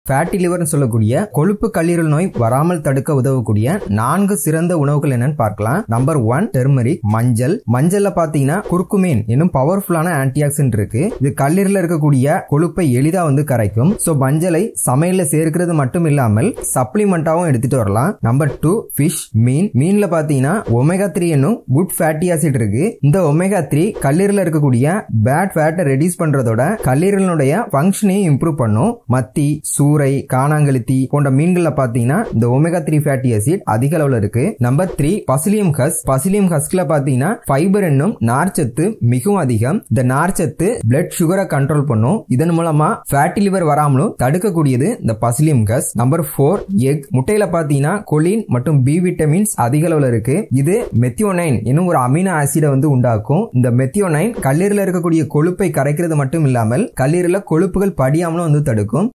fatty லிவர்னு சொல்லக்கூடிய கொழுப்பு கல்லீரல் நோய் வராமல் தடுக்க உதவக்கூடிய நான்கு சிறந்த உணவுகள் என்னன்னு பார்க்கலாம் நம்பர் ஒன் டெர்மரிக் மஞ்சள் மஞ்சள்ல பாத்தீங்கன்னா குர்குமேன் என்னும் பவர்ஃபுல்லான ஆன்டிஆக்சிடென்ட் இருக்கு இது கல்லீரல இருக்கக்கூடிய கொழுப்பை எளிதா வந்து கரைக்கும் சோ மஞ்சளை சமையல்ல சேர்க்கிறது மட்டும் இல்லாமல் சப்ளிமெண்டாவும் எடுத்துட்டு வரலாம் நம்பர் டூ ஃபிஷ் மீன் மீன்ல பாத்தீங்கன்னா ஒமேகா த்ரீ என்னும் குட் ஃபேட்டி ஆசிட் இருக்கு இந்த ஒமேகா த்ரீ கல்லீரல இருக்கக்கூடிய பேட் ஃபேட்டை ரெடியூஸ் பண்றதோட கல்லீரலினுடைய ஃபங்க்ஷனையும் இம்ப்ரூவ் பண்ணும் மத்தி சூறை காணாங்கழுத்தி போன்ற மீன்கள்ல பாத்தீங்கன்னா இந்த ஒமேகா த்ரீ ஃபேட்டி ஆசிட் அதிக அளவுல இருக்கு number three psyllium husk psyllium ஹஸ்க்ல பாத்தீங்கன்னா ஃபைபர் என்னும் நார்ச்சத்து மிகவும் அதிகம் இந்த நார்ச்சத்து பிளட் சுகரை கண்ட்ரோல் பண்ணும் இதன் மூலமா ஃபேட்டி லிவர் வராமலும் தடுக்கக்கூடியது இந்த psyllium husk number four egg முட்டையில பாத்தீங்கன்னா கொலின் மற்றும் பி விட்டமின்ஸ் அதிக அளவுல இருக்கு இது மெத்தியோனைன் என்னும் ஒரு அமினோ ஆசிடை வந்து உண்டாக்கும் இந்த மெத்தியோனைன் கல்லீரல இருக்கக்கூடிய கொழுப்பை கரைக்கிறது மட்டும் இல்லாமல் கல்லீரல கொழுப்புகள் படியாமலும் வந்து தடுக்கும்